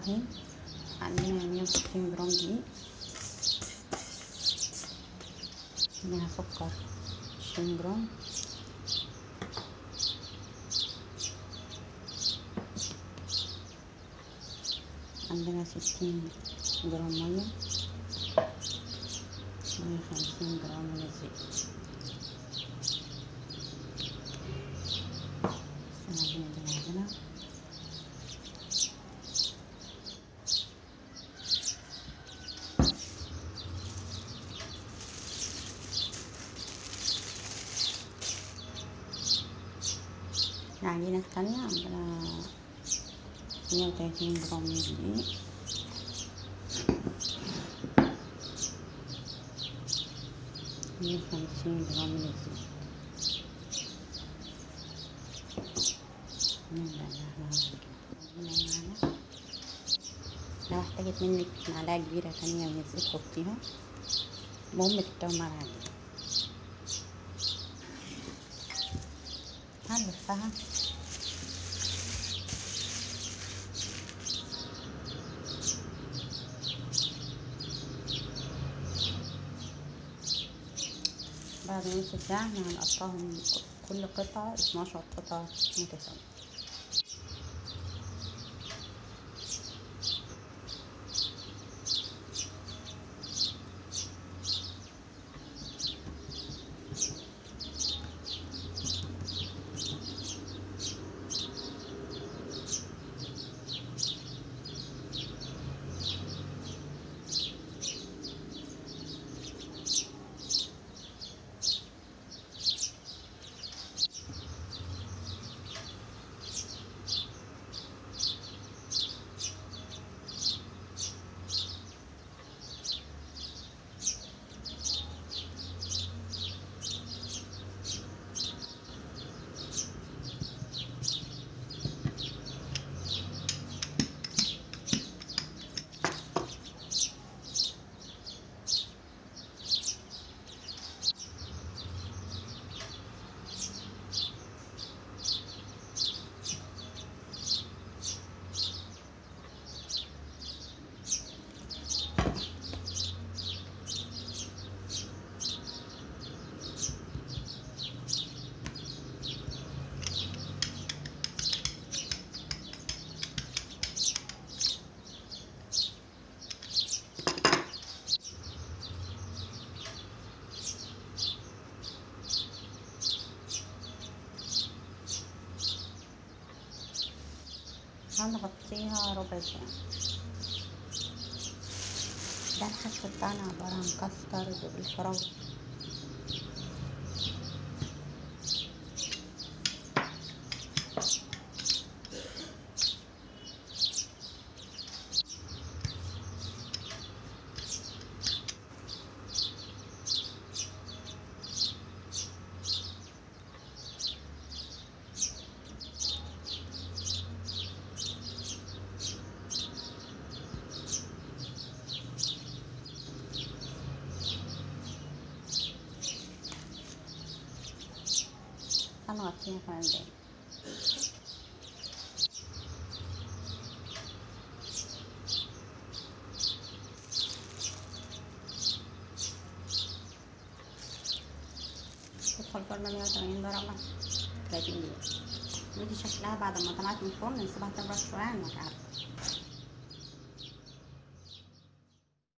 الرحيم عندنا مية وستين جرام دقيق عندنا سكر عشرين جرام عندنا ستين جرام مية مية وخمسين جرام من الزيت العجينة دي نعجنها العجينة التانية عندنا مية وتلاتين جرام من الدقيق مية وخمسين جرام من الزيت نبدأ نعمل معانا لو احتاجت منك معلقة كبيرة تانية من الزيت حطيها المهم تبدأوا مع العجينة هنلفها بعد نص ساعة احنا هنقطعهم كل قطعة اتناشر قطعة متساوية هنغطيها ربع ساعة ده الحشو بتاعنا عبارة عن كاسترد بالفراولة هنغطيها كمان دقايق تدخل فرن 180 درجة 30 دقيقة ودي شكلها بعد ما طلعت من الفرن نسيبها تبرد شوية ونرجعها